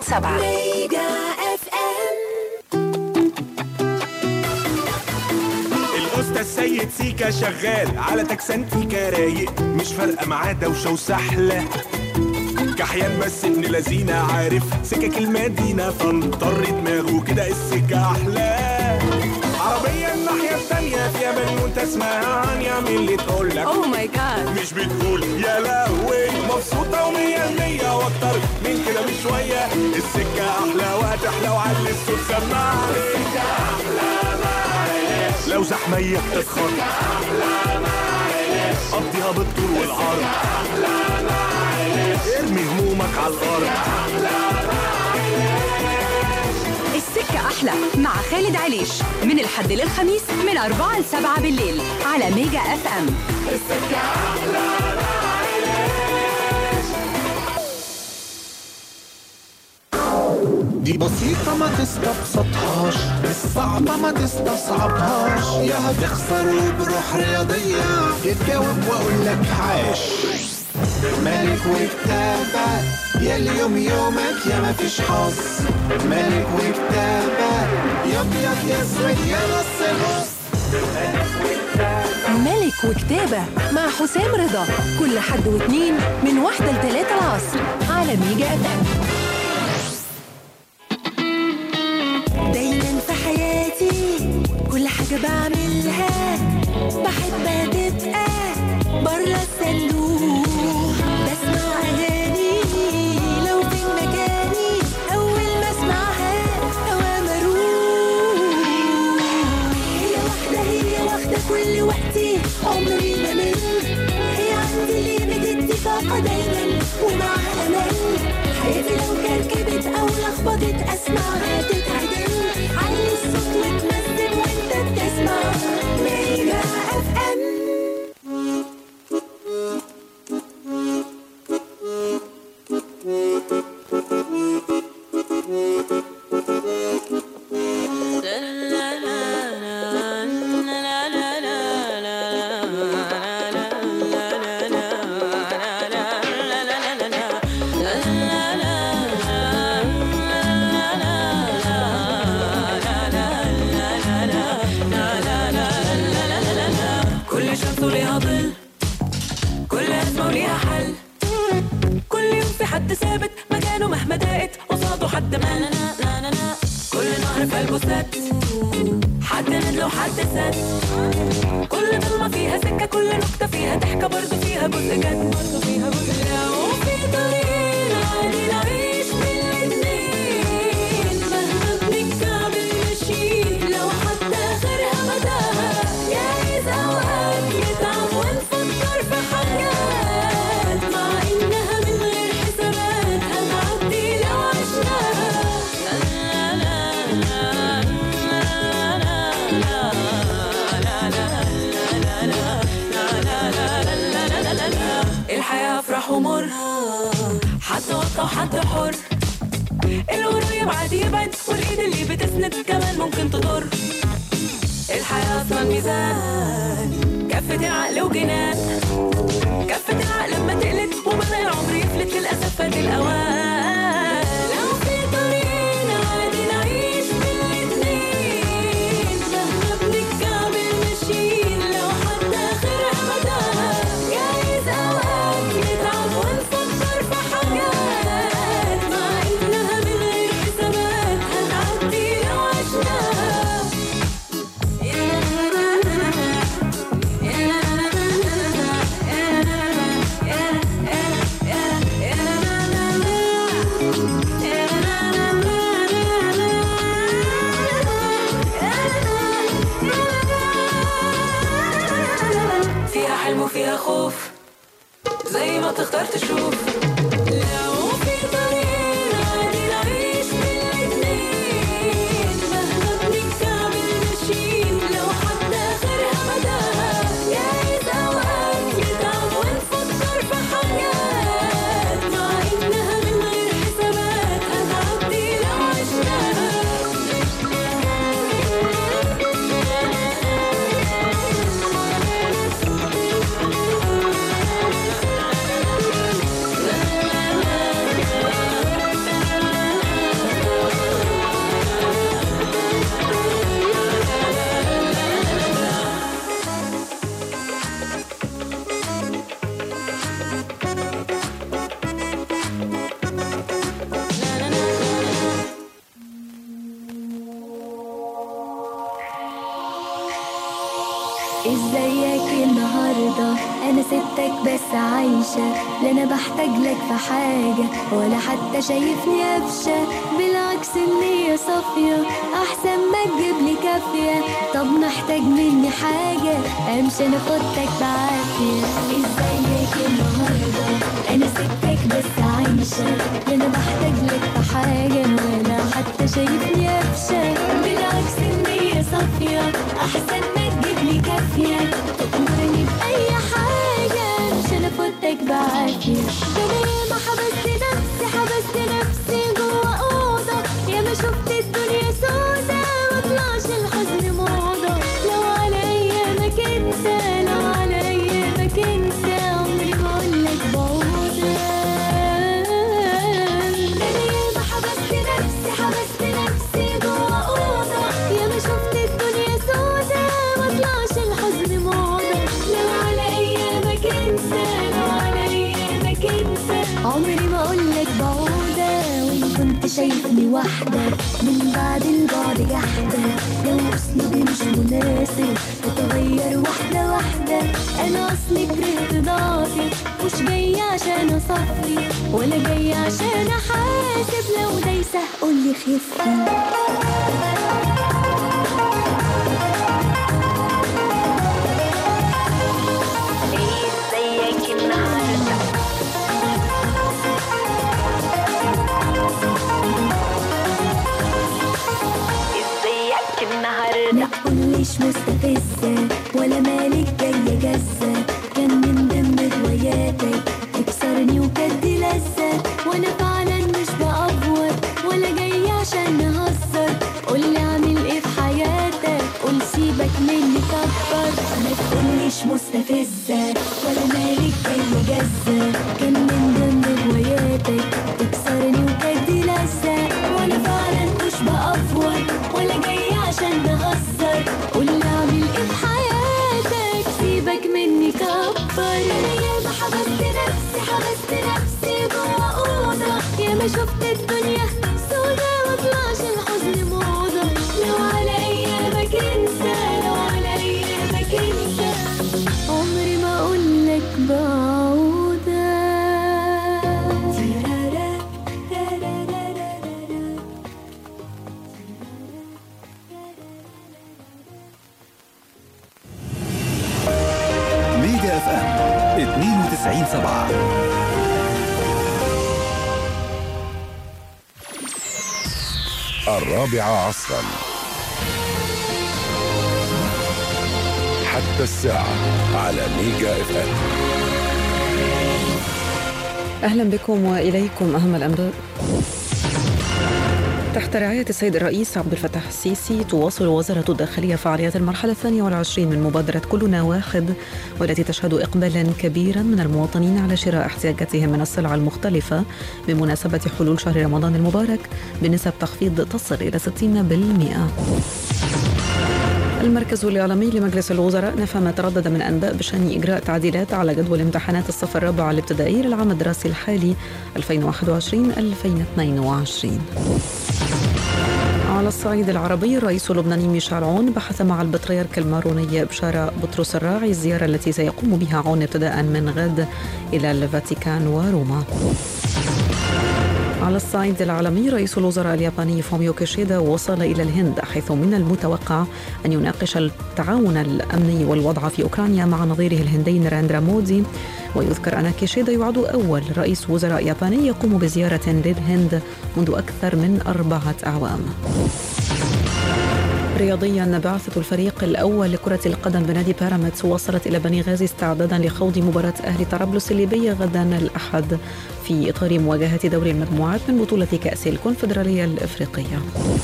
سبعة الأستاذ سيد سيكا شغال على تكسنتيكا رايق مش فارقة معاه دوشة وسحلة كحيان بس ابن لذينة عارف سكك المدينة فانطر دماغه كده السكة أحلى عربية الناحية التانية فيها بنوتة اسمها هانيا مين اللي تقول لك اوه ماي جاد مش بتقول يا لهوي مبسوطة ومية المية واكتر من كده بشوية السكة أحلى وهتحلى وعلي الصوت سماعة السكة أحلى معلش لو زحمية بتتخر قضيها بالطول والعرض ارمي همومك على الأرض السكة أحلى مع خالد عليش من الحد للخميس من أربعة لسبعة بالليل على ميجا اف ام دي بسيطة ما تستبسطهاش الصعبة ما تستصعبهاش يا هتخسر وبروح رياضية تتجاوب واقول لك عاش ملك وكتابة يا اليوم يومك يا ما فيش حظ ملك وكتابة يوم يوم يا اسود يا نص نص ملك وكتابة مع حسام رضا كل حد واثنين من واحدة لثلاثة العصر على ميجا اف ام دايما في حياتي كل حاجة بعملها بحبها تبقى برا الصندوق بسمع أغاني لو في مكاني أول ما أسمعها أوام أروح هي واحدة هي واخدة كل وقتي عمري ما مل هي عندي اللي بتدي طاقة دايما ومعاها أمل حياتي لو كركبت أو لخبطت أسمعها تتعدل علي الصوت وتمثل وأنت بتسمع ميجا أف أم كل شمس وليها ظل كل أزمة وليها حل كل يوم في حد ثابت مكانه مهما ضاقت قصاده حد ما لا لا لا لا لا كل نهر في قلبه سد حد ندل وحد سد كل ضلمة فيها سكة كل نكتة فيها ضحكة برضه فيها جزء جد برضه فيها جزء لو في طريقنا عادي نعيش بالاتنين مهما بنكعبل ماشيين لو حتى آخرها مداها جايز أوقات نتعب ونفكر في حاجات مع إنها من غير حسابات هنعدي لو عشناها لا لا لا الحياة أفرح ومر حد وقع وحد حر القريب عادي يبعد والإيد اللي بتسند كمان ممكن تضر الحياة أصلا ميزان كفة العقل وجنان كفة العقل لما تقلت وبدأ العمر يفلت للأسف فات الأوان لو في طريقنا عادي نعيش بالاتنين مهما بنتكعبل ماشيين لو حتى آخرها مداها جايز أوقات نتعب ونفكر في حاجات مع إنها من غير حسابات هنعدي لو عشناها فيها حلم وفيها خوف زي ما تختار تشوف لو في طريقنا عادي نعيش بالاتنين مهما بنكعبل ماشيين لو حتى آخرها مداها جايز أوقات نتعب ونفكر في حاجات مع إنها من غير حسابات هنعدي لو عشناها ازيك النهاردة انا سبتك بس عايشة لا انا بحتاج لك في حاجة ولا حتى شايفني قفشة بالعكس النية صافية احسن ما تجيب لي كافية طب محتاج مني حاجة امشي انا فوتك بعافية ازيك النهاردة انا سبتك بس عايشة لا انا بحتاج لك في حاجة ولا حتى شايفني قفشة بالعكس النية صافية احسن ما تجيب لي كافية تأمرني بأي حاجة مش انا فوتك بعافية ده انا ياما حبست نفسي حبست نفسي جوا أوضة ياما شفت الدنيا سودا مطلعش الحزن موضة لو على أيامك انت لو على أيامك انت عمري ما أقولك بعودة ده انا ياما حبست نفسي حبست نفسي جوا أوضة ياما شفت الدنيا سودا مطلعش الحزن موضة لو على أيامك انت لو على أيامك انت عمري ما أقولك بعودة وإن كنت شايفني واحدة من بعد البعد جحدة لو أسلوبي مش مناسب تتغير واحدة واحدة أنا أصلي كرهت ضعفي مش جاية عشان أصفي ولا جاية عشان أحاسب لو دايسة قولي خفي ازيك النهارده ازيك النهارده ما تقوليش مستفزه ولا مالك جايه جزه كان من ضمن هواياتك تكسرني وكدي لذة وانا فعلا مش بأفور ولا جاية عشان نهزر قولي اعمل ايه في حياتك قول سيبك مني كبر ما تقوليش مستفزة ولا مالك جاية جزة كان من ضمن هواياتك تكسرني وكدي لذة وانا فعلا مش بأفور ولا جاية عشان نهزر قولي اعمل ايه في حياتك سيبك مني كبر انا ياما حبست نفسي حبست نفسي جوا اوضه ياما شفت الدنيا سودا مطلعش الحزن موضه لو على ايامك انت لو على ايامك انت عمري ما اقولك بعودة تيرارا، تارارارارارا. ميجا اف ام 92 7 الرابعة عصرا حتى الساعة على ميجا اف ام أهلا بكم وإليكم أهم الأنباء تحت رعاية السيد الرئيس عبد الفتاح السيسي تواصل وزارة الداخلية فعاليات المرحلة الثانية والعشرين من مبادرة كلنا واحد والتي تشهد إقبالا كبيرا من المواطنين على شراء احتياجاتهم من السلع المختلفة بمناسبة حلول شهر رمضان المبارك بنسب تخفيض تصل إلى 60% المركز الإعلامي لمجلس الوزراء نفى ما تردد من أنباء بشأن إجراء تعديلات على جدول امتحانات الصف الرابع الابتدائي للعام الدراسي الحالي 2021-2022 على الصعيد العربي الرئيس اللبناني ميشيل عون بحث مع البطريرك الماروني بشارة بطرس الراعي الزيارة التي سيقوم بها عون ابتداء من غد إلى الفاتيكان وروما على الصعيد العالمي رئيس الوزراء الياباني فوميو كيشيدا وصل إلى الهند حيث من المتوقع أن يناقش التعاون الأمني والوضع في أوكرانيا مع نظيره الهندي نراندرا مودي ويذكر أن كيشيدا يعد أول رئيس وزراء ياباني يقوم بزيارة للهند منذ أكثر من أربعة أعوام رياضيا بعثة الفريق الأول لكرة القدم بنادي بيراميدز وصلت إلى بني غازي استعدادا لخوض مباراة أهلي طرابلس الليبية غدا الأحد في إطار مواجهة دوري المجموعات من بطولة كأس الكونفدرالية الإفريقية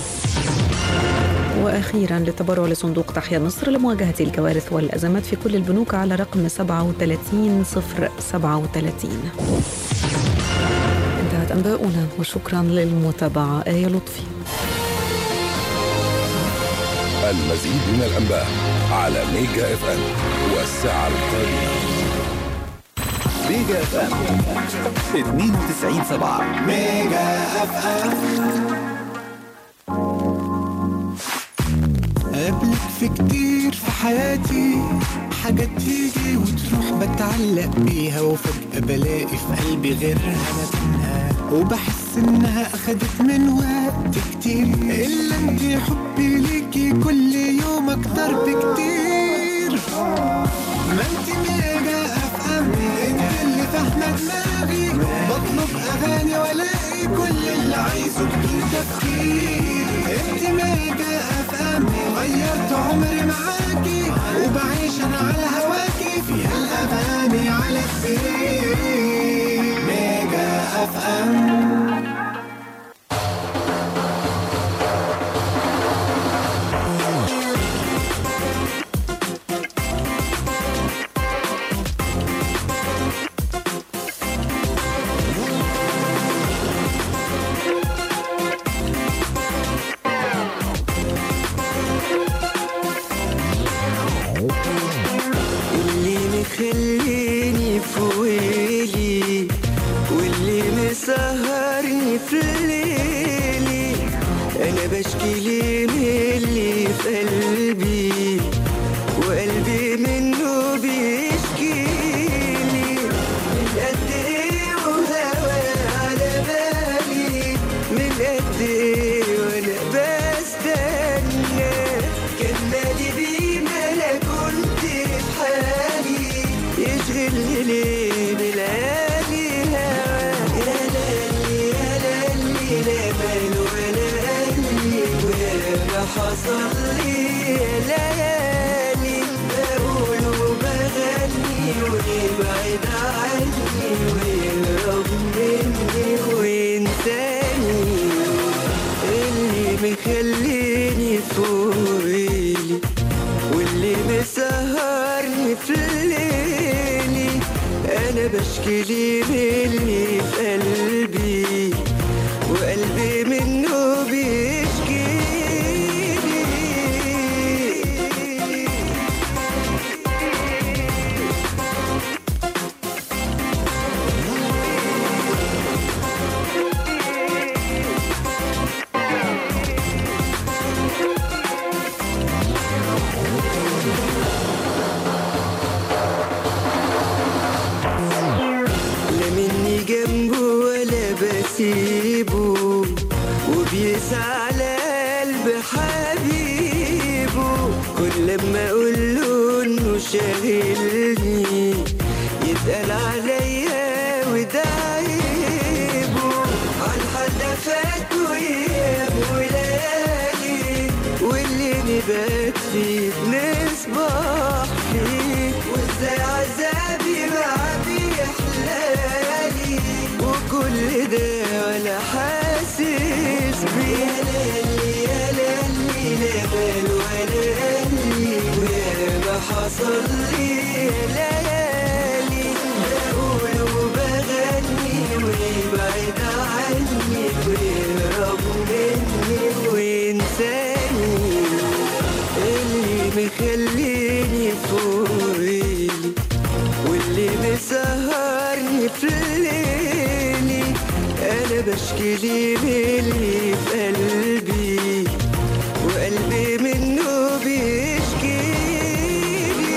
وأخيرا للتبرع لصندوق تحيا مصر لمواجهة الكوارث والأزمات في كل البنوك على رقم 37037 انتهت أنباؤنا وشكرا للمتابعة آية لطفي المزيد من الأنباء على ميجا اف ام والساعة القادمة ميجا اف ام 92 7 ميجا اف ام قبل عنك في كتير في حياتي حاجات تيجي وتروح بتعلق بيها وفجأة بلاقي في قلبي غيرها مكانها وبحس انها اخدت من وقت كتير الا انتي حبي ليكي كل يوم اكتر بكتير ما انت ميجا اف ام انت اللي فاهمه دماغي بطلب اغاني والاقي كل اللي عايزه بدون تفكير انت ميجا اف ام غيرت عمري معاكي وبعيش انا على هواكي فيها الاغاني على كتير ميجا اف ام اللي مخليني في ويلي واللي مسهرني في ليلي انا بشكي لي من اللي في قلبي وقلبي منه بيشكي لي من قد ايه وهوى على بالي من قد ايه وانا بستنى كان مالي بيه ما انا كنت في حالي يشغلني ليه بلالي هوا يا لالي يا لالي لا بال ولا قلبي ولا حصل لي يا ليالي بقول وبغني ويبعد عني ويهرب مني وينساني اللي مخليني فوقي واللي مسهرني في ليلي انا بشكي لي من اللي في قلبي وقلبي منه بيشكي لي لا مني جنبه ولا بسيبه وبيسعى على قلب حبيبه كل لما اقول له انه شاغلني يتقال عليا وده عيبه عن حد فات ويام وليالي واللي نبات فيه بنصبح فيه وازاي عذابي معاه بيحلالي وكل ده ولا حاسس بيه يا لالي يا لالي لا بال ولا قلبي وياما حصل لي يا ليالي بقول وبغني ويبعد عني ويهرب مني وينساني اللي مخليني فوقي واللي مسهرني في ليلي انا بشكي لي من اللي في قلبي وقلبي منه بيشكي لي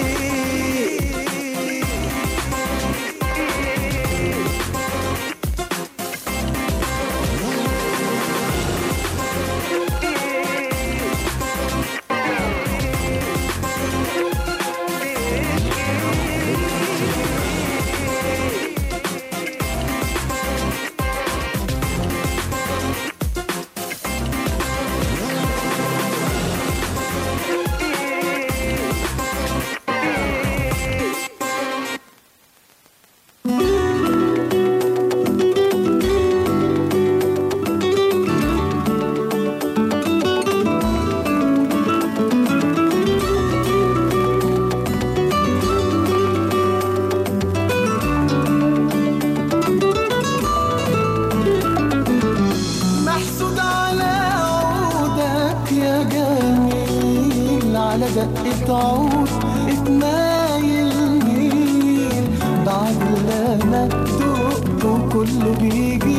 محسود على عودك يا جميل على دقة عود اتمايل مين بعد اللي انا دقته كله بيجي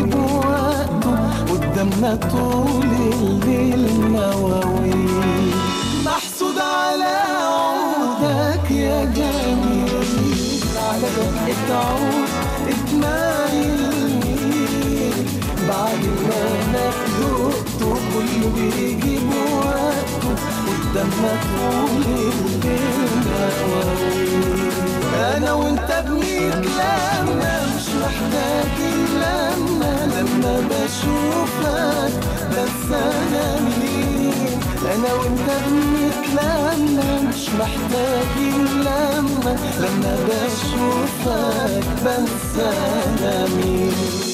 بوقته قدامنا طول الليل مواويل محسود كله بيجي بوقته قدامنا طول الليل مواويل انا وانت بنتلمى مش محتاج اللمة لما بشوفك بس انا مين انا وانت بنتلمى مش محتاج اللمة لما بشوفك بنسى انا مين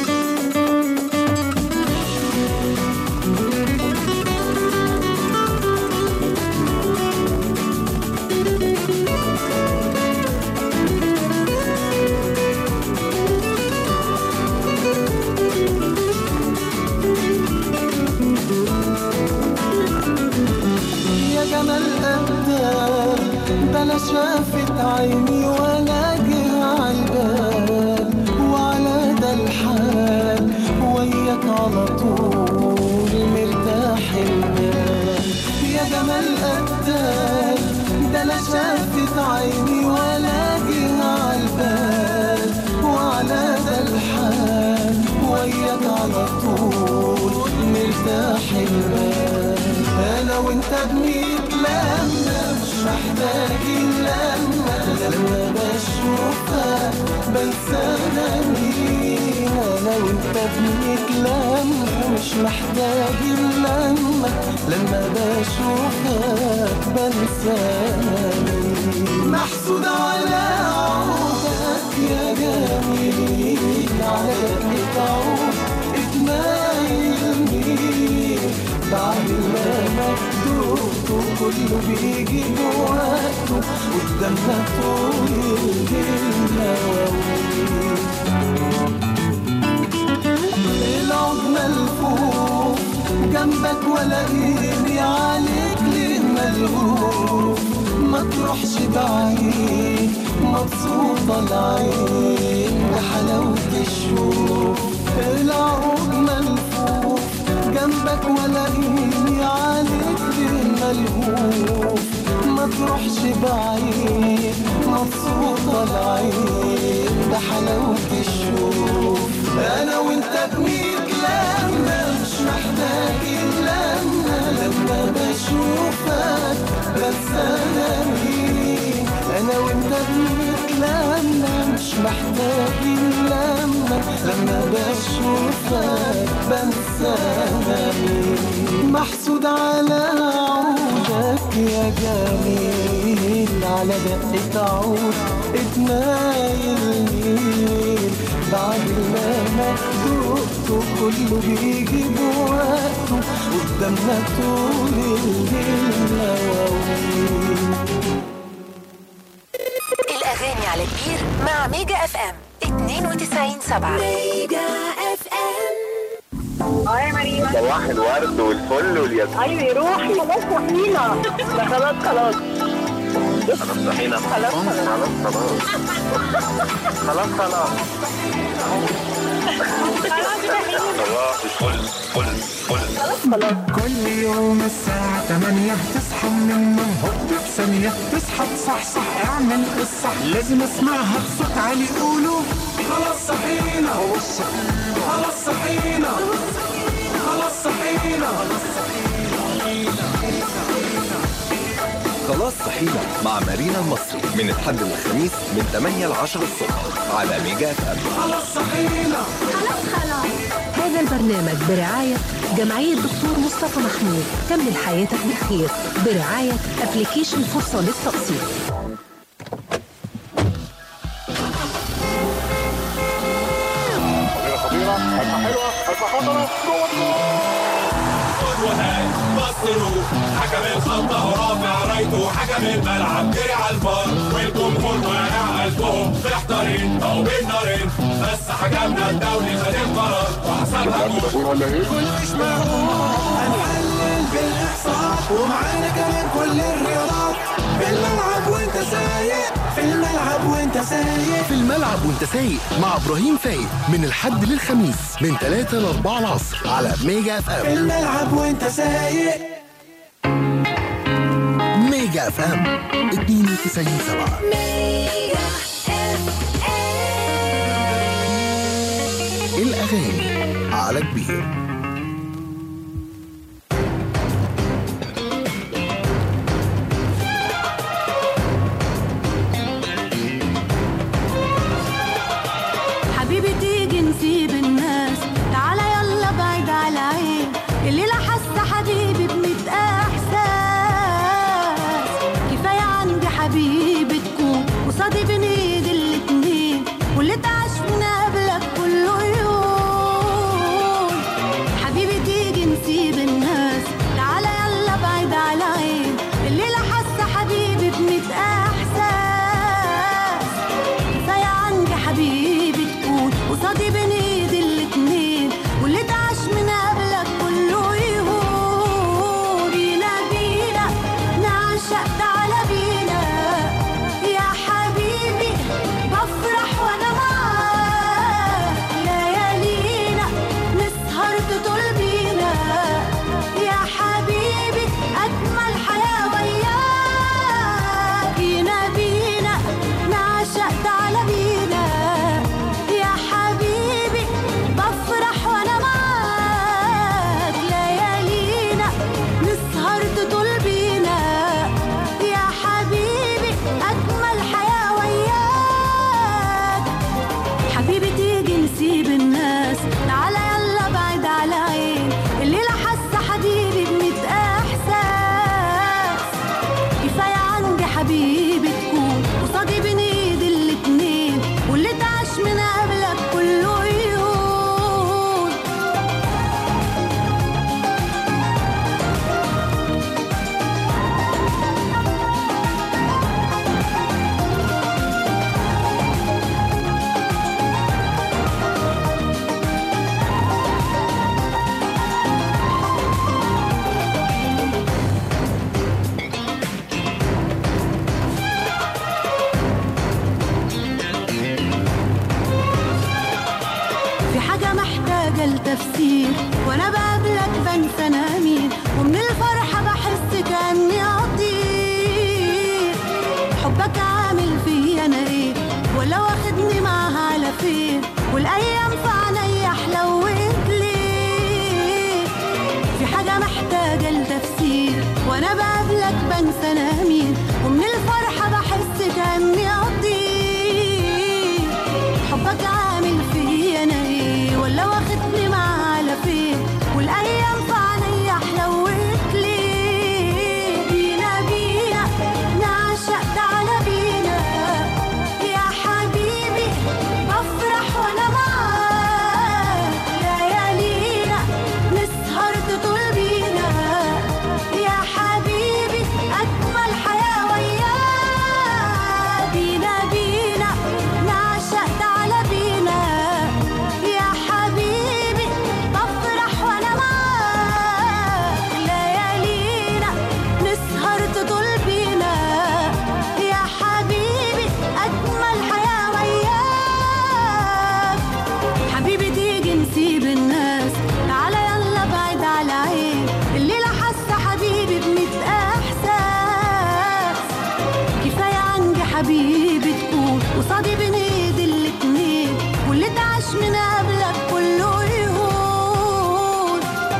يا جمال قدام ده لا شافت عيني ولا جه عالبال وعلى ده الحال وياك على طول مرتاح البال يا جمال قدام ده لا شافت عيني ولا جه عالبال وعلى ده الحال وياك على طول مرتاح البال انا وانت بنتلمى مش محتاج اللمة لما بشوفك بنسى انا مين انا وانت بنتلمى مش محتاج اللمة لما بشوفك بنسى انا مين محسود على عودك يا جميل على دقة عود اتمايل مين بعد ما مكتوب كله بيجي بوقته قدامنا طول الليل العود ملفوف جنبك ولا ايدي عليك ليه ملهوف ما تروحش بعيد مبسوطة العين بحلاوة الشوف العود ملفوف جنبك ولا ايدي عليك ليه ملهوف ما تروحش بعيد مبسوطة العين بحلاوة الشوف انا وانت بنتلمى مش محتاج اللمة لما بشوفك بس انا مين انا وانت بنتلمى مش محتاج اللمة لما بشوفك بنسى انا مين محسود على عودك يا جميل على دقة عود اتمايل مين بعد ما مكتوب كله بيجي بوقته قدامنا طول الليل مواويل الأغاني على كبير مع ميجا اف ام 92 7 ميجا اف ام اه يا مريم صباح الورد والفل والياسمين ايوه يا روحي خلاص صحينا لا خلاص خلاص خلاص صحينا خلاص خلاص خلاص خلاص خلاص صباح الفل فل فل كل يوم الساعة 8 تصحى من النوم هوب في ثانية تصحى تصحصح اعمل الصح لازم اسمعها بصوت عالي قولوا خلاص صحينا خلاص صحينا خلاص صحينا خلاص صحينا مع مارينا المصري من الحد للخميس من 8 ل 10 الصبح على ميجا اف ام خلاص صحينا هذا البرنامج برعاية جمعية دكتور مصطفى محمود كمل حياتك بالخير برعاية ابلكيشن فرصة للتقسيط خطيرة هجمة حلوة هجمة خطرة بصروا حكم الخطة ورافع رايته حكم الملعب جري على الفار والجمهور واقع قلبهم محتارين او بين نارين بس حكمنا الدولي خد القرار وحسبها جول ولا ايه؟ مش معقول هنحلل بالاحصاء ومعانا كمان كل الرياضات في الملعب وانت سايق في الملعب وانت سايق في الملعب وانت سايق مع ابراهيم فايق من الحد للخميس من 3 ل 4 العصر على ميجا اف في ام الملعب وانت سايق ميجا اف ام 92 7 ميجا اف الاغاني على كبير حبيبي تكون قصادي بين ايد الاتنين واللي تعش من قبلك كله يهون في حاجة محتاجة لتفسير وأنا بقابلك بنسى أنا مين ومن الفرحة بحس كأني أطير حبك عامل فيا أنا إيه ولا واخدني معاها على فين والأيام في عينيا حلوت ليه في حاجة محتاجة لتفسير وأنا بقابلك بنسى أنا مين ومن الفرحة بحس كأني أطير حبك عامل فيا أنا إيه ولا واخدني معاه على فين والأيام في عينيا حلوت ليه بينا بينا نعشق تعالى بينا يا حبيبي بفرح وأنا معاك ليالينا نسهر تطول بينا يا حبيبي أجمل حياة وياك بينا بينا نعشق تعالى بينا يا حبيبي بفرح وأنا معاك ليالينا نسهر تطول بينا يا حبيبي أجمل حياة وياك حبيبي تيجي نسيب الناس تعالى يلا بعيد على عين الليلة حاسة حبيبي بميت إحساس كفاية عندي حبيبي تكون قصادي بين ايد الاتنين واللي تعش من قبلك كله يهون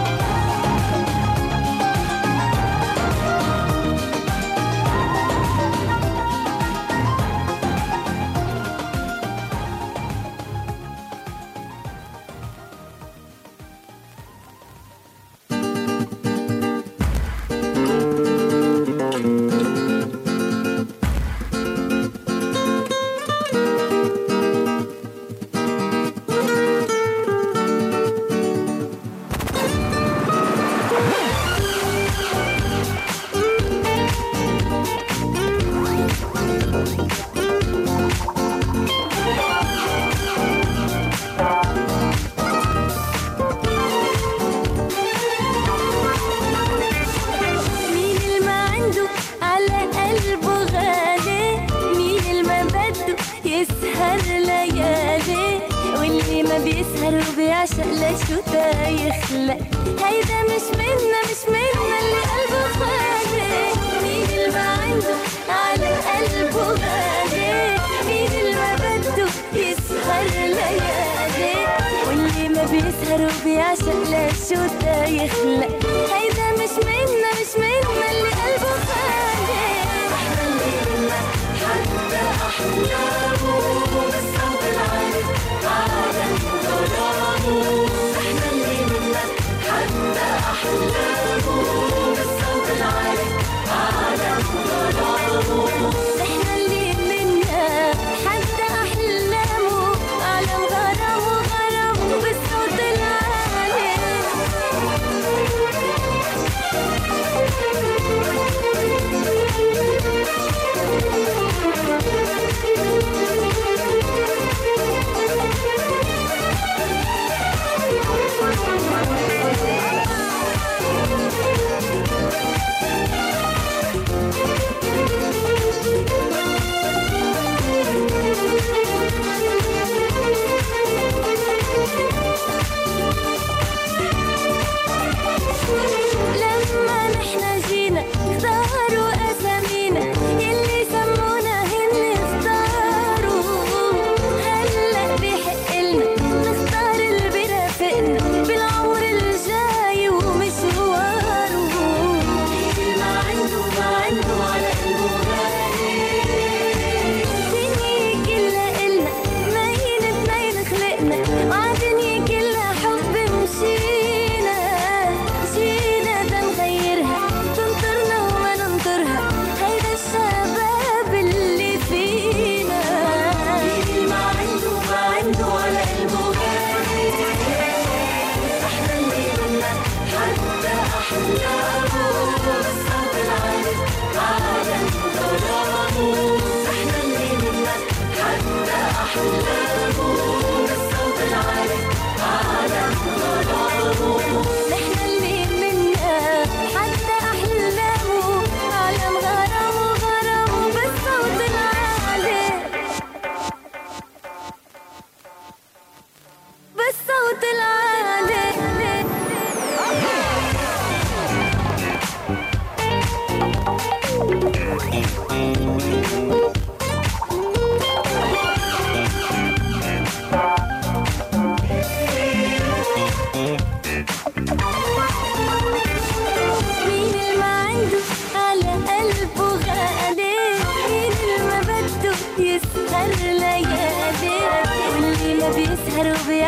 مين اللي ما عنده على قلبه غالي مين اللي ما بده يسهر ليالي واللي ما بيسهر وبيعشق لشو تا يخلق هيدا مش منا مش منا اللي قلبه خالي مين اللي ما عنده على قلبه غالي مين اللي ما بده يسهر ليالي واللي ما بيسهر وبيعشق لشو تا يخلق هيدا مش منا مش منا اللي قلبه خالي احنا اللي منا حتى احلامه بالصوت العالي عالم ظلامه احنا اللي منا حتى احلامه بالصوت العالي عالم ظلامه احنا اللي منا حتى احلامه عالم غرامه غرامه بالصوت العالي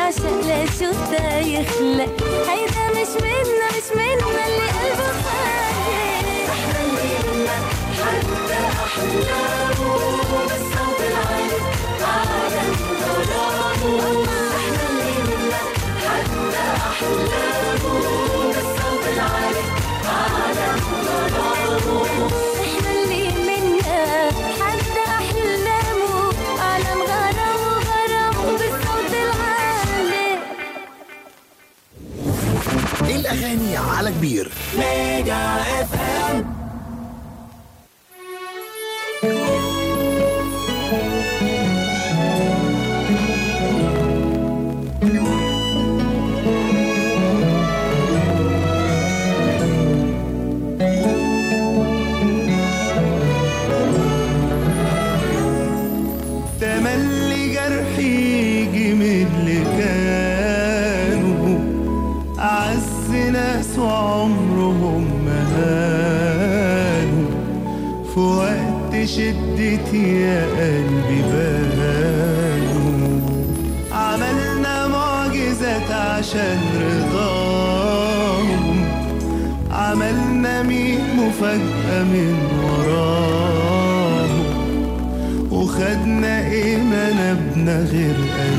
بيعشق لا شفته يخلق هيدا مش منا مش منا اللي قلبه خالق احنا اللي منا حتى احلامه بالصوت العالي عالم ظلامه احنا اللي منا حتى احلامه بالصوت العالي عالم ظلامه احنا اللي منا حتى احلامه عالم غرامه غرامه بالصوت العالي الأغاني على كبير ميجا اف ام تملي جرحي يجي من اللي كانوا أعز ناس وعمرهم ما هانوا في وقت شدتي يا قلبي بانوا عملنا معجزات عشان رضاهم عملنا ميت مفاجأة من وراهم وخدنا ايه ما نبنا غير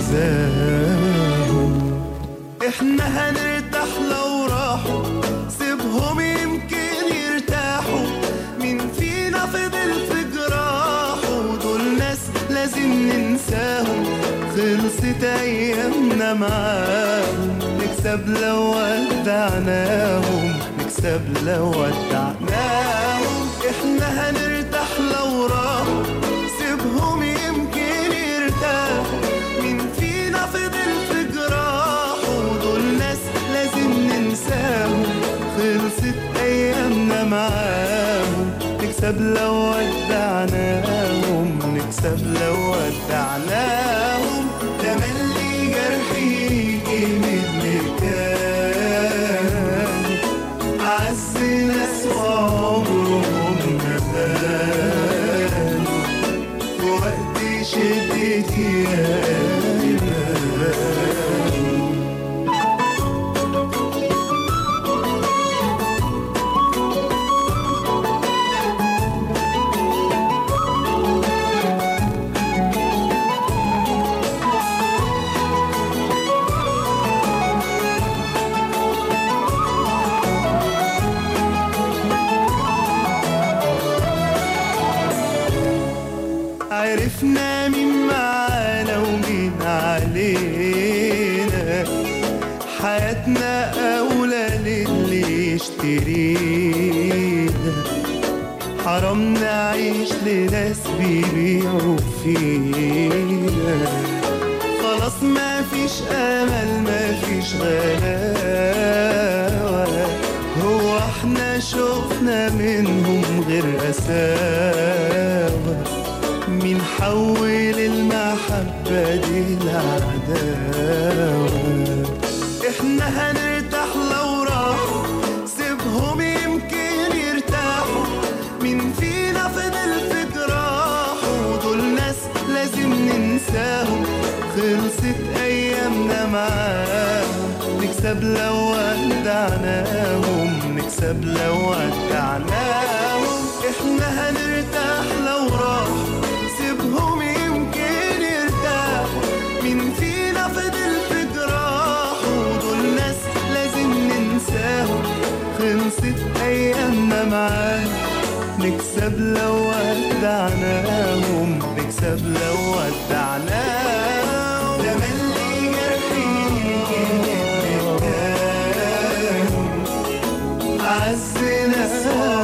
اذاهم احنا هنرتاح لو راحوا سيبهم يمكن يرتاحوا مين فينا فضل في جراحه دول ناس لازم ننساهم خلصت ايامنا معاهم نكسب لو ودعناهم نكسب لو ودعناهم احنا هنرتاح لو راحوا سيبهم يمكن يرتاحوا مين فينا فضل في جراحه دول ناس لازم ننساهم خلصت ايامنا معاهم نكسب لو ودعناهم نكسب لو ودعناهم تملي جرحي يجي من اللي كان عز ناس وعمرهم ما بانوا في وقت شدتي يا قلبي عرفنا مين معانا ومين علينا حياتنا أولى للي يشترينا حرام نعيش لناس بيبيعوا فينا خلاص ما فيش أمل ما فيش غلاوة هو احنا شفنا منهم غير أساوة مين حول المحبة دي لعداوة احنا هنرتاح لو راحوا سيبهم يمكن يرتاحوا مين فينا فضل في جراحه دول ناس لازم ننساهم خلصت ايامنا معاهم نكسب لو ودعناهم نكسب لو ودعناهم احنا هنرتاح لو راحوا سيبهم يمكن يرتاحوا مين فينا فضل في جراحه دول ناس لازم ننساهم خلصت ايامنا معاهم نكسب لو ودعناهم نكسب لو ودعناهم ده ملي جرحي كانوا عز ناس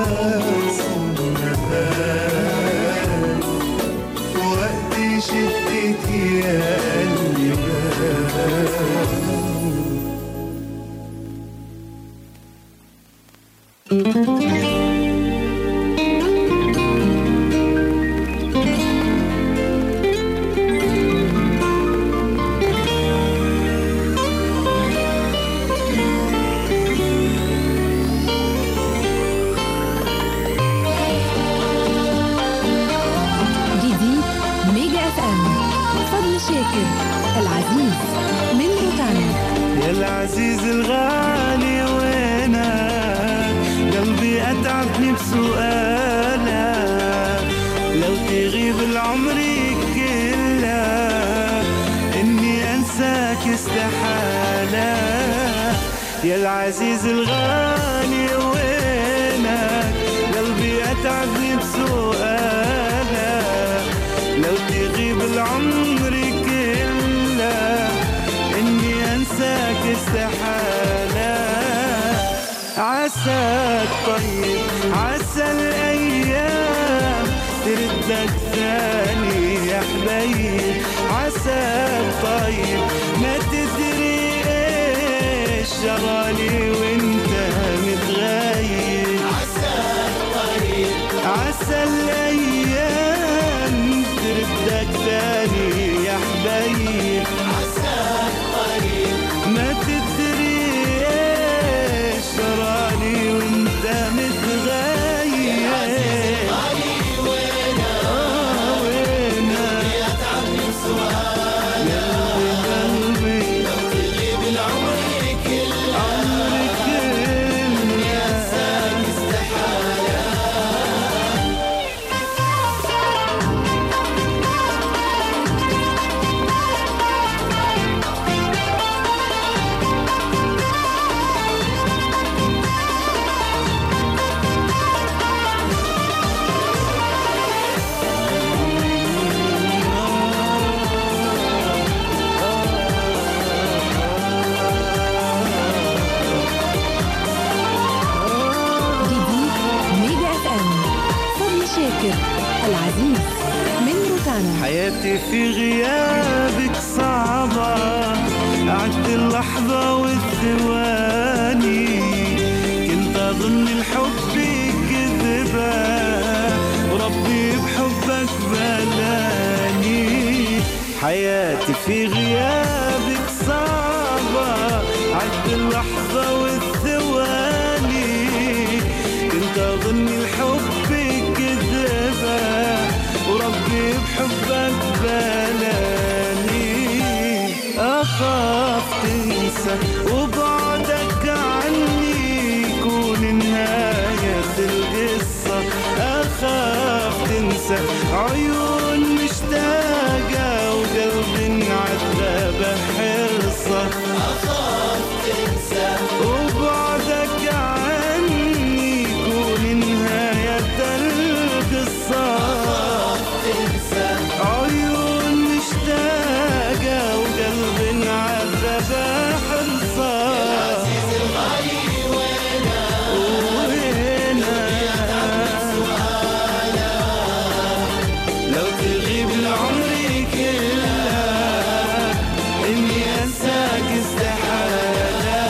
في وقت شدتي يا قلبي جديد ميجا اف ام فضل شاكر العزيز من العزيز الغالي وينك قلبي أتعبني بسؤالك لو تغيب العمر كله إني أنساك استحالة يا العزيز الغالي وينك قلبي أتعبني بسؤالك لو تغيب العمر كله إني أنساك استحالة عساك طيب عسى الأيام تردك ثاني يا حبيب عساك طيب ما تدري ايش جرالي وانت متغير عساك طيب عسى الايام تردك ثاني يا حبيب عساك طيب ما تدري ايش جرالي وانت متغير آه، وينك قلبي عمري كله جديد ميجا اف ام فضل شاكر العزيز من روتانا حياتي في غيابك صعبة أعد اللحظة والثواني كنت أظن الحب كذبة وربي بحبك بلاني حياتي في غيابك صعبة أعد اللحظة والثواني كنت أظن الحب كذبة وربي بحبك بلاني أخاف تنسى وبعدك عني يكون نهاية القصة أخاف تنسى عيون مشتاقة وقلب انعذب حرصة أخاف تنسى وبعدك عني يكون نهاية القصة تنسى عيون مشتاقة وقلب انعذب حرصة يا العزيز الغالي لو تغيب العمر كله إني أنساك استحالة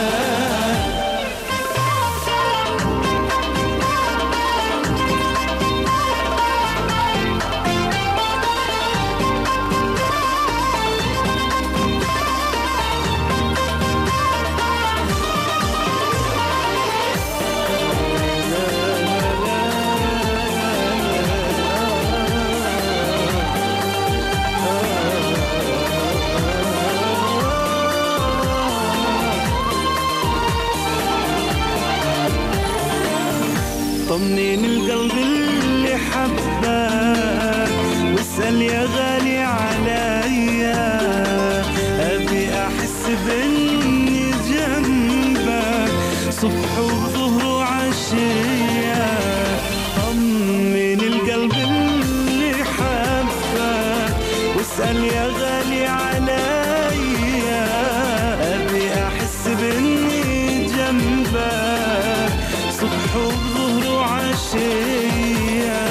طمنين القلب اللي حبك واسأل يا غالي عليا أبي أحس بإني جنبك صبح وظهر وعشية طمن القلب اللي حبك واسأل يا غالي عليا أبي أحس بإني جنبك صبح وظهر وعشية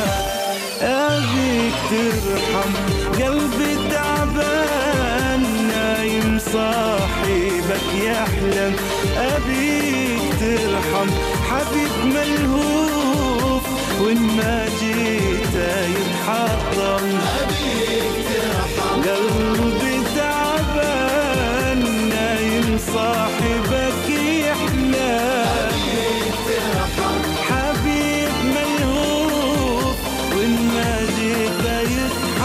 أبيك ترحم قلبي تعبان نايم صاحبك يحلم أبيك ترحم حبيب ملهوف وإن ما جيت يتحطم أبيك ترحم قلبي تعبان نايم صاحبك يحلم حبيب ملهوف وإن ما جيت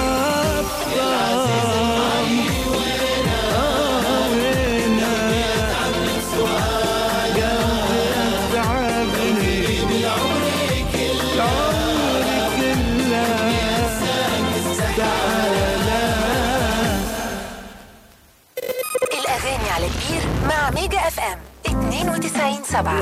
يتحطم آه وينك سبعة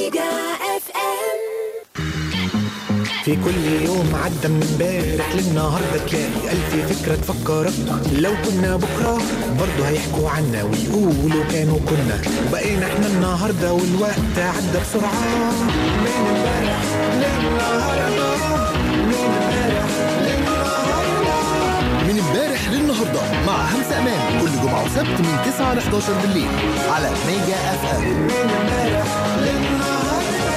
في كل يوم عدى من امبارح للنهارده تلاقي ألف فكرة تفكرك لو كنا بكرة برضه هيحكوا عنا ويقولوا كانوا كنا وبقينا احنا النهارده والوقت عدى بسرعة من امبارح للنهارده من امبارح من امبارح للنهارده مع همسة امان كل جمعة وسبت من 9 ل 11 بالليل على ميجا اف ام من امبارح للنهارده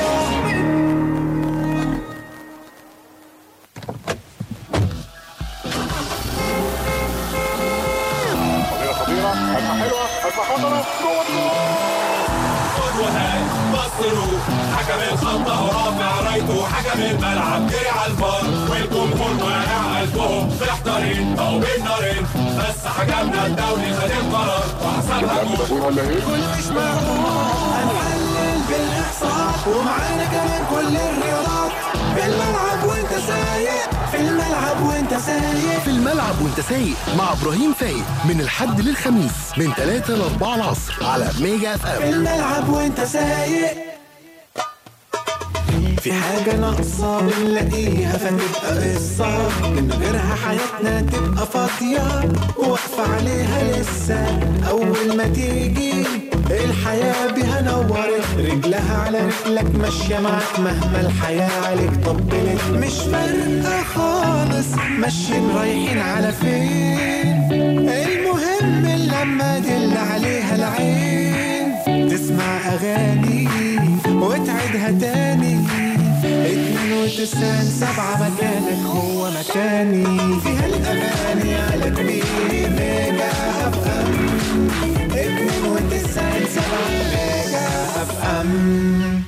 خطيرة خطيرة هجمة حلوة هجمة خطرة جوه خد وهات بصروا حكم الخطة ورافع رايته حكم الملعب جري على الفار والجمهور واقع قلبهم محتارين بقوا بين نارين بس حكمنا الدولي خد القرار وحسبها جول كل مش معقول هنحلل بالاحصاء ومعانا كمان كل الرياضات في الملعب وانت سايق في الملعب وانت سايق في الملعب وانت سايق مع ابراهيم فايق من الحد للخميس من 3 ل 4 العصر على ميجا اف في ام الملعب وانت سايق في حاجة ناقصة بنلاقيها فتبقى قصة من غيرها حياتنا تبقى فاضية واقفة عليها لسه أول ما تيجي الحياة بيها نورت رجلها على رجلك ماشية معاك مهما الحياة عليك طبلت مش فارقة خالص ماشيين رايحين على فين المهم لما دل عليها العين تسمع أغاني وتعيدها تاني اتنين وتسعين سبعة مكانك هو مكاني فيها الأغاني على كبير ميجا أف أم اتنين وتسعين سبعة ميجا أف أم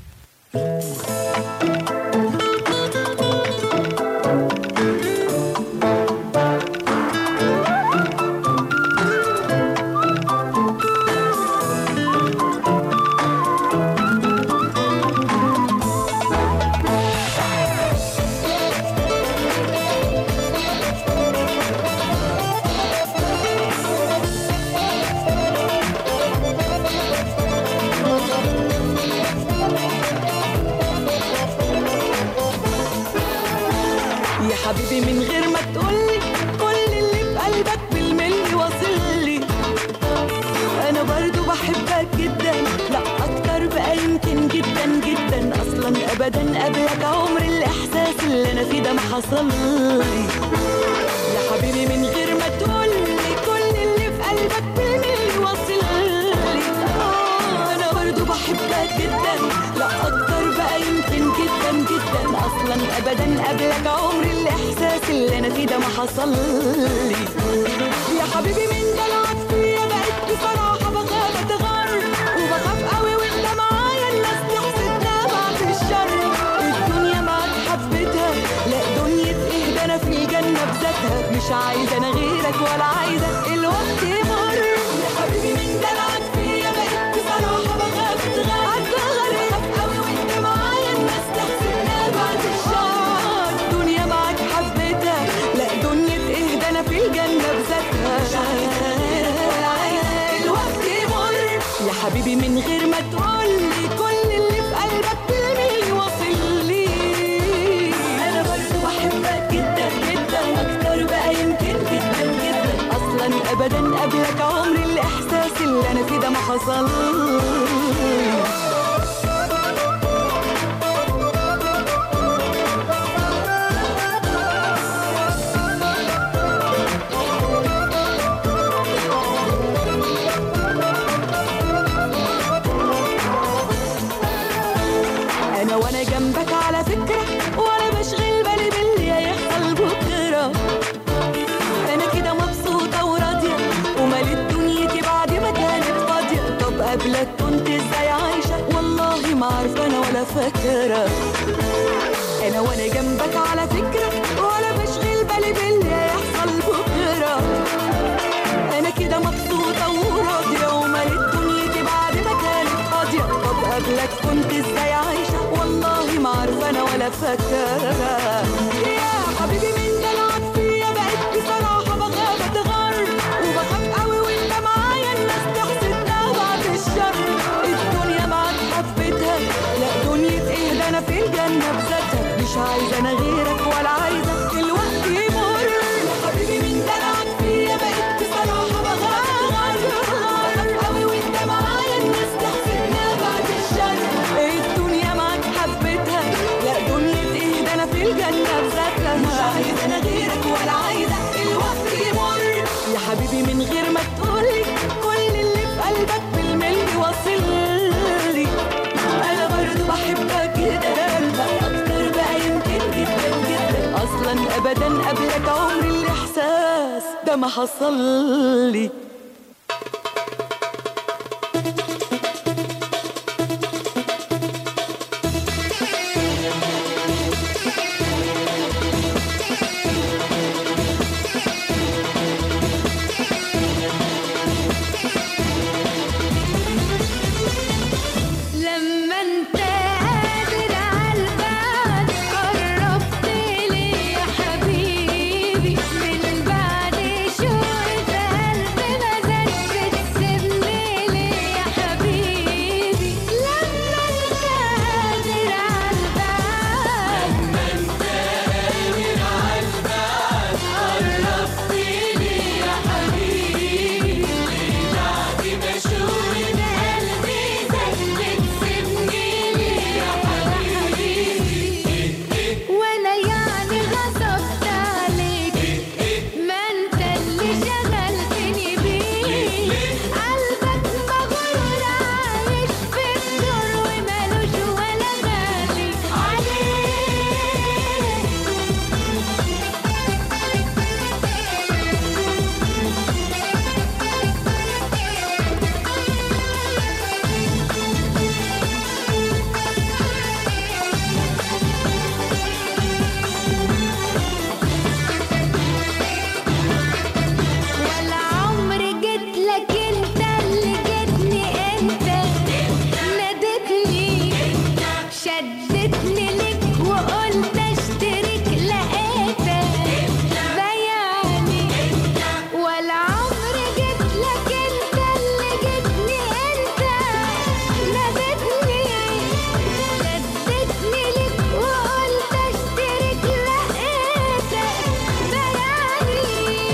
يا حبيبي من غير ما تقولي كل اللي في قلبك بالملي واصلي انا برضو بحبك جدا لا اكتر بقى يمكن جدا جدا اصلا ابدا قبلك عمر الاحساس اللي انا فيه ده ما حصلي يا حبيبي من غير ما تقولي كل اللي في قلبك بالملي واصلي آه، انا برضو بحبك جدا لا اكتر بقى يمكن جدا جدا اصلا ابدا قبلك عمر الاحساس اللي انا فيه ده ما حصلي يا حبيبي من دلعك فيا بقيت بصراحه بخاف اتغر وبخاف قوي وانت معايا الناس تحسدنا بعد الشر الدنيا معاك حبيتها لا دنيا ايه ده انا في الجنه بذاتها مش عايزه انا غيرك ولا عايزه الوقت يمر يا حبيبي من دلعك فيا بقيت بصراحه بخاف اتغر اتغر بخاف قوي وانت معايا الناس تحسدنا بعد الشر الدنيا معاك حبيتها لا دنيا ايه ده انا في الجنه بذاتها مش عايزه غيرك ولا عايزه الوقت يمر يا حبيبي من غير ما تقولي كل اللي في قلبك بالملي واصل لي انا برضو بحبك جدا جدا اكتر بقى يمكن جدا جدا اصلا ابدا قبلك عمري الاحساس اللي انا فيه ده ما حصل انا وانا جنبك على فكره ولا بشغل بالي باللي هيحصل بكره انا كده مبسوطه وراضيه ومالت دنيتي بعد ما كانت فاضيه طب قبلك كنت ازاي عايشه والله ما عارفه انا ولا فاكره انا وانا جنبك على فكره ولا بشغل بالي باللي هيحصل بكره انا كده مبسوطه وراضيه ومالت دنيتي بعد ما كانت فاضيه طب قبلك كنت ازاي عايشه والله ما عارفه انا ولا فاكره يا حبيبي من دلعك فيا بقيت بصراحه بخاف اتغر وبخاف قوي وانت معايا الناس تحسدنا بعد الشر الدنيا معاك حبيتها في الجنة بذاتها مش عايزة أنا غيرك ولا عايزة الوقت يمر يا حبيبي من دلعك فيا بقيت بصراحة بغار غارك قوي وانت معايا الناس تحسدنا بعد الشر ايه الدنيا معاك حبيتها لا دنيا ايه ده انا في الجنة بذاتها مش عايزة أنا غيرك ولا عايزة الوقت يمر يا حبيبي من غير ما تقولي كل اللي في قلبك بالملي واصل لي انا برضو بحبك جدا بقى اكتر بقى يمكن جدا جدا اصلا ابدا قبلك عمري الاحساس ده ما حصل لي لما انت قادر عالبعد قربت لي يا حبيبي من بعد شوق قلبي ما زال بتسيبني ليه يا حبيبي لما انت قادر عالبعد لما انت قادر عالبعد قربت لي يا حبيبي من بعد ما شوق قلبي زاد بتسيبني ليه يا حبيبي وانا يعني غصبت عليك ما انت اللي شغلتني بيه قلبك مغرور عايش في الدور ومالوش ولا غالي ولا عمري جيت لك انت اللي جيتني انت نادتني شدتني لك وقلت اشترك لقيتك بياني ولا عمري جيت لك انت اللي جيتني انت نادتني شدتني لك وقلت اشترك لقيتك بياني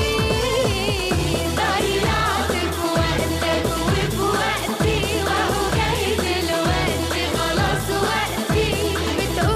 ضيعت في وقتك وفي وقتي وهو جاي دلوقتي خلاص وقتي بتقولي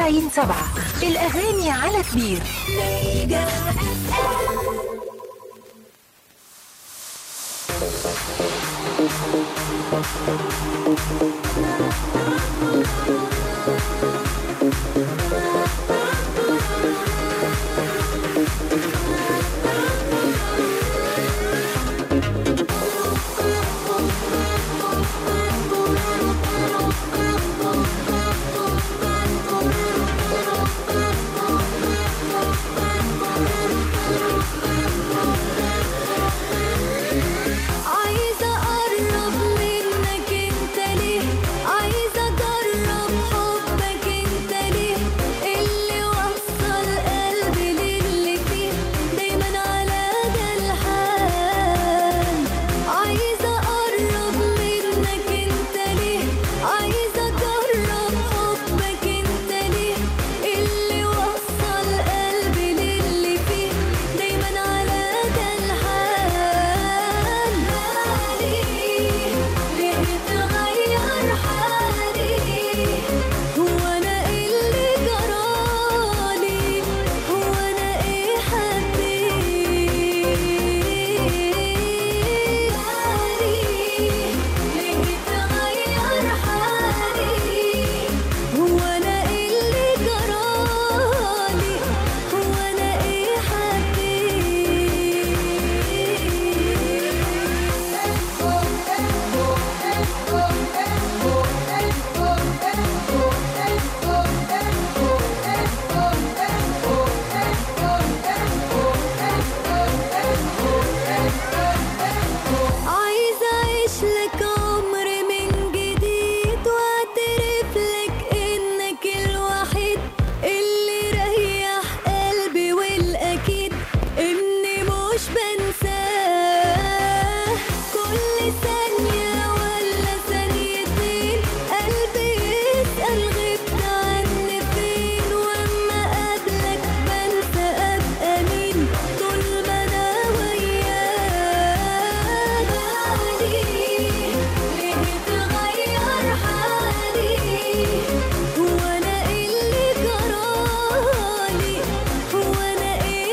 92 7 الأغاني على كبير عايزة أقرب منك انت ليه عايزة أجرب حبك انت ليه اللي وصل قلبي للي فيه دايما على ده الحال عايزة أقرب منك انت ليه عايزة أجرب حبك انت ليه اللي وصل قلبي للي فيه دايما على ده الحال ليه تغير حالي هو انا اللي جرالي هو انا ايه حبيت ليه تغير حالي هو انا اللي جرالي هو انا ايه عايزة أعيش لك عمر من جديد وأعترف لك إنك الوحيد اللي ريح قلبي والأكيد إني مش بنساه كل ثانية ولا ثانيتين قلبي يسأل غبت عني فين وأما قابلك بنسى أبقى مين طول ما أنا وياك ليه تغير حالي هو أنا اللي جرالي هو أنا إيه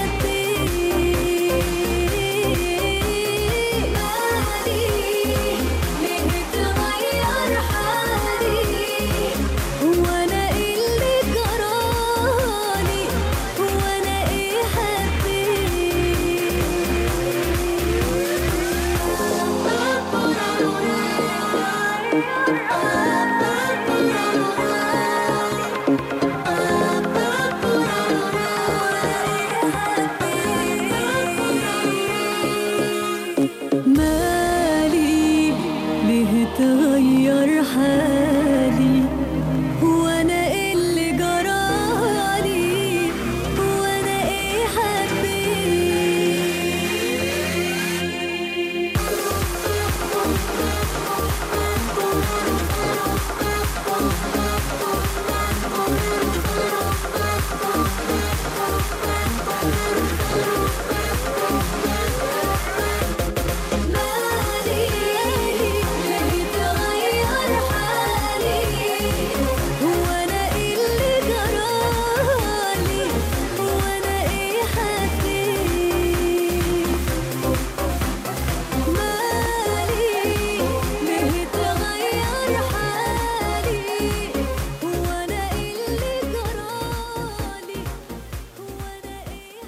حبيت ليه تغير حالي هو أنا اللي جرالي هو أنا إيه مالي ليه تغير حالي هو انا اللي جرالي هو انا ايه ليه تغير حالي هو انا اللي جرالي هو انا ايه حبيت مالي ليه تغير حالي هو انا اللي جرالي هو انا ايه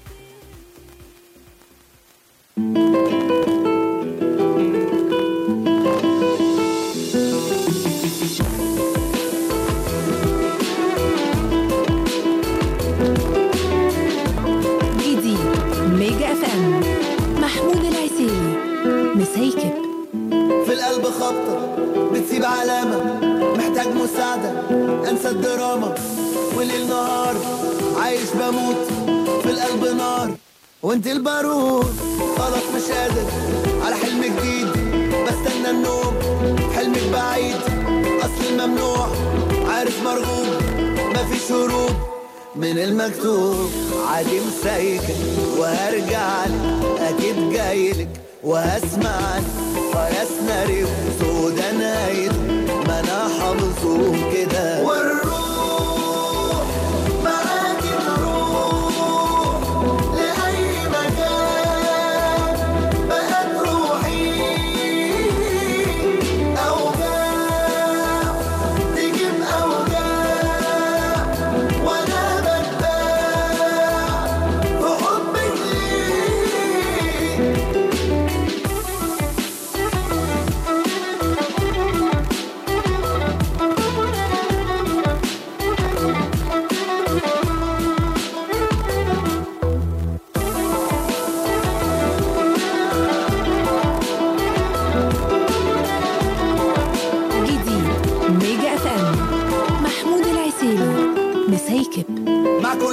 جديد ميجا اف ام محمود العسيلي مسيكب في القلب خبطة بتسيب علامة محتاج مساعدة انسى الدراما وليل نهار عايش بموت في القلب نار وانت البارود خلاص مش قادر على حلم جديد بستنى النوم حلمك بعيد اصل الممنوع عارف مرغوب مفيش هروب من المكتوب عادي مسيكة وهرجع لك اكيد جايلك وهسمعك ويا سيناريو سودا نايد ما انا حافظهم كده والروح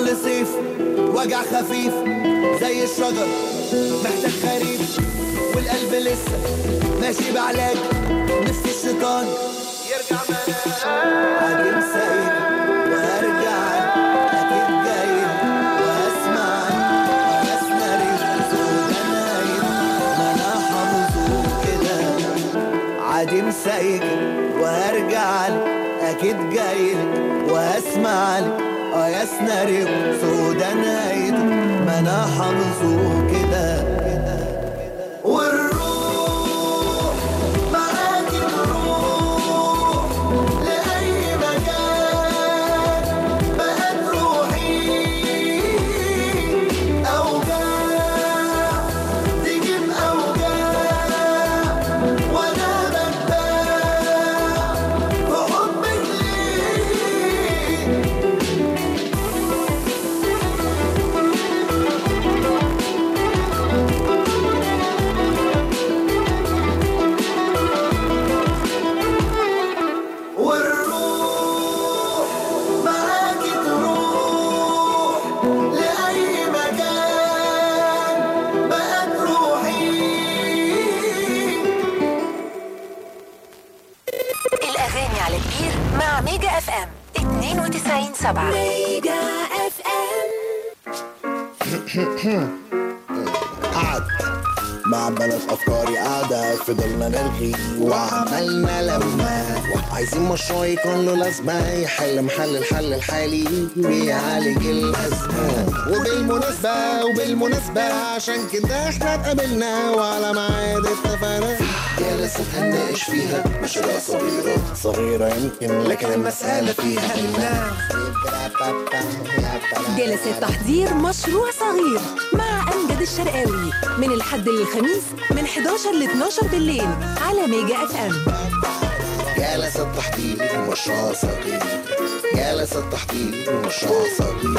كل صيف وجع خفيف زي الشجر محتاج خريف والقلب لسه ماشي بعلاج نفسي الشيطان يرجع عادم سايق وهرجع اكيد جاي واسمع واسمع صوت نايم ما انا حافظه كده عادم سايق وهرجع اكيد جاي واسمع اه يا سناريو سودا نايد ما انا حافظه كده والروح معاكي تروح لأي مكان بقت روحي أوجاع تجيب أوجاع وأنا بتباع في حبك ليه والروح معاكي تروح لأي مكان بقت روحي الأغاني على كبير مع ميجا اف ام 92 7 ميجا اف ام قعد مع بلد افكاري قاعدة فضلنا نرغي وعملنا لما عايزين مشروع يكون له لازمة يحل محل الحل الحالي ويعالج الأزمة وبالمناسبة وبالمناسبة عشان كده احنا اتقابلنا وعلى ميعاد اتفقنا جلسة هنناقش فيها مشاريع صغيرة صغيرة يمكن لكن المسألة فيها إنها جلسة تحضير مشروع صغير مع أمجد الشرقاوي من الحد للخميس من 11 ل 12 بالليل على ميجا اف ام جلسة تحضير مشروع صغير جلسة تحضير مشروع صغير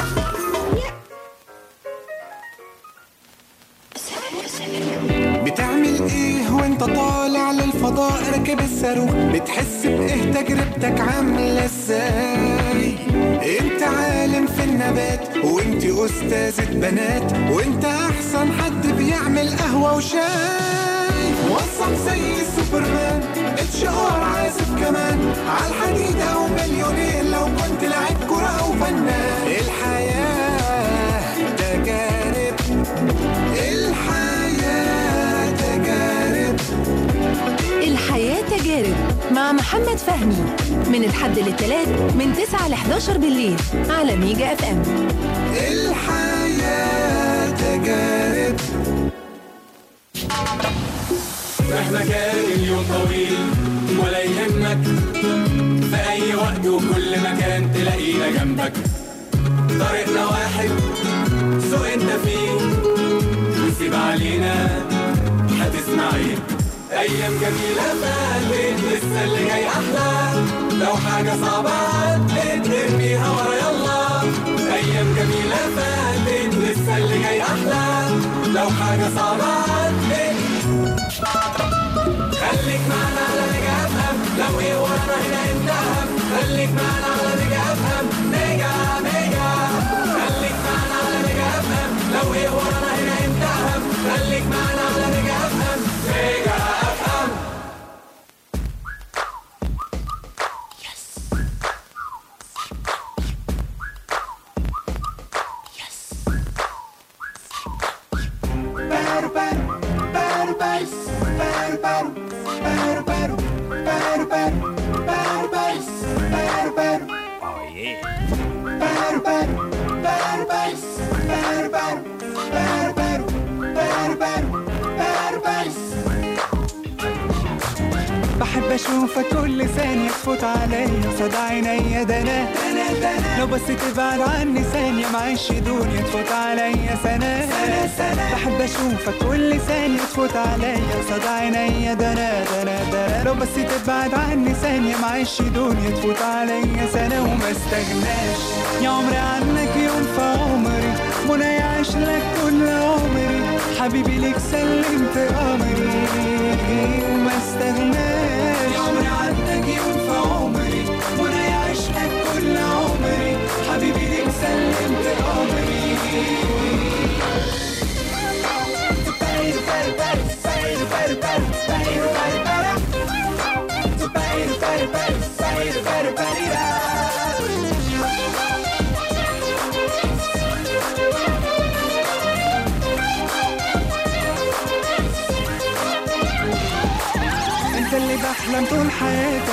بتعمل ايه وانت طالع للفضاء راكب الصاروخ بتحس بايه تجربتك عامله ازاي انت عالم في النبات وانت استاذة بنات وانت احسن حد بيعمل قهوة وشاي موظف زي السوبرمان اتش ار عازف كمان عالحديدة ومليونير لو كنت لعيب كرة او فنان الحياة تجارب الحياة تجارب الحياة تجارب مع محمد فهمي من الحد للثلاث من 9 ل 11 بالليل على ميجا اف ام الحياة تجارب مهما كان اليوم طويل ولا يهمك في أي وقت وكل مكان تلاقينا جنبك طريقنا واحد سوق انت فيه وسيب علينا هتسمع ايه أيام جميلة فاتت لسه اللي جاي أحلى لو حاجة صعبة عدت ارميها ورا يلا أيام جميلة فاتت لسه اللي جاي أحلى لو حاجة صعبة عدت خليك معنا على نجا افهم لو ايه ورانا هنا انت اهم خليك معنا على نجا افهم نجا نجا خليك معنا على نجا افهم لو ايه ورانا هنا انت اهم خليك معنا على نجا افهم نجا افهم بحب اشوفك كل ثانية تفوت عليا قصاد عينيا ده انا لو بس تبعد عني ثانية معيش دنيا تفوت عليا سنة بحب اشوفك كل ثانية تفوت عليا قصاد عينيا ده انا ده انا ده انا لو بس تبعد عني ثانية معيش دنيا تفوت عليا سنة وما استغناش يا عمري عنك يوم في عمري منى يعيش لك كل عمري حبيبي ليك سلمت امري وما استغناش يا عمري عنك يوم في عمري منى يعيش لك كل عمري حبيبي ليك سلمت امري باري باري ساير باري باري انت اللي بحلم طول حياتي